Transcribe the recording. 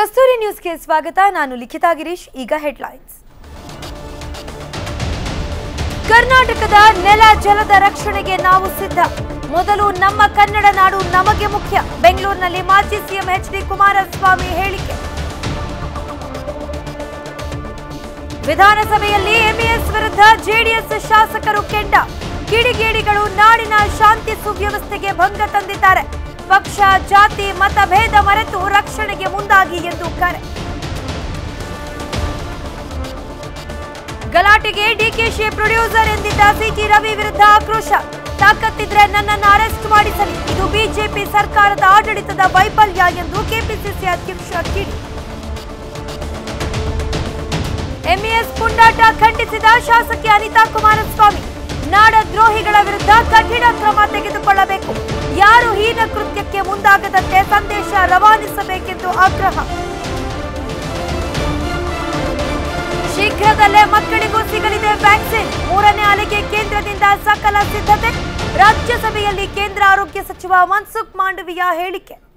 ಕಸ್ತೂರಿ ನ್ಯೂಸ್ಗೆ ಸ್ವಾಗತ ನಾನು ಲಿಖಿತಾ ಗಿರೀಶ್ ಈಗ ಹೆಡ್ಲೈನ್ಸ್ ಕರ್ನಾಟಕದ ನೆಲ ಜಲದ ರಕ್ಷಣೆಗೆ ನಾವು ಸಿದ್ಧ ಮೊದಲು ನಮ್ಮ ಕನ್ನಡ ನಾಡು ನಮಗೆ ಮುಖ್ಯ ಬೆಂಗಳೂರಿನಲ್ಲಿ ಮಾಜಿ ಸಿಎಂ ಎಚ್ ಡಿ ಕುಮಾರಸ್ವಾಮಿ ಹೇಳಿಕೆ ವಿಧಾನಸಭೆಯಲ್ಲಿ ಎಂಇಎಸ್ ವಿರುದ್ಧ ಜೆಡಿಎಸ್ ಶಾಸಕರು ಕೆಂಡ ಕಿಡಿಗೇಡಿಗಳು ನಾಡಿನ ಶಾಂತಿ ಸುವ್ಯವಸ್ಥೆಗೆ ಭಂಗ ತಂದಿದ್ದಾರೆ ಪಕ್ಷ ಜಾತಿ ಮತಭೇದ ಮರೆತು ರಕ್ಷಣೆಗೆ ಮುಂದಾಗಿ ಎಂದು ಕರೆ ಗಲಾಟೆಗೆ ಡಿಕೆಶಿ ಪ್ರೊಡ್ಯೂಸರ್ ಎಂದಿದ್ದ ಸಿಟಿ ರವಿ ವಿರುದ್ಧ ಆಕ್ರೋಶ ತಾಕತ್ತಿದ್ರೆ ನನ್ನನ್ನು ಅರೆಸ್ಟ್ ಮಾಡಿಸಲಿ ಇದು ಬಿಜೆಪಿ ಸರ್ಕಾರದ ಆಡಳಿತದ ವೈಫಲ್ಯ ಎಂದು ಕೆಪಿಸಿಸಿ ಅಧ್ಯಕ್ಷ ಕಿಡಿ ಎಂಇಎಸ್ ಪುಂಡಾಟ ಖಂಡಿಸಿದ ಶಾಸಕಿ ಅನಿತಾ ಕುಮಾರಸ್ವಾಮಿ ನಾಡ ದ್ರೋಹಿಗಳ ವಿರುದ್ಧ ಕಠಿಣ ಕ್ರಮ ತೆಗೆದುಕೊಳ್ಳಬೇಕು ಯಾರು ಹೀನ ಕೃತ್ಯಕ್ಕೆ ಮುಂದಾಗದಂತೆ ಸಂದೇಶ ರವಾನಿಸಬೇಕೆಂದು ಆಗ್ರಹ ಶೀಘ್ರದಲ್ಲೇ ಮಕ್ಕಳಿಗೂ ಸಿಗಲಿದೆ ವ್ಯಾಕ್ಸಿನ್ ಮೂರನೇ ಅಲೆಗೆ ಕೇಂದ್ರದಿಂದ ಸಕಲ ಸಿದ್ಧತೆ ರಾಜ್ಯಸಭೆಯಲ್ಲಿ ಕೇಂದ್ರ ಆರೋಗ್ಯ ಸಚಿವ ಮನ್ಸುಖ್ ಮಾಂಡವಿಯಾ ಹೇಳಿಕೆ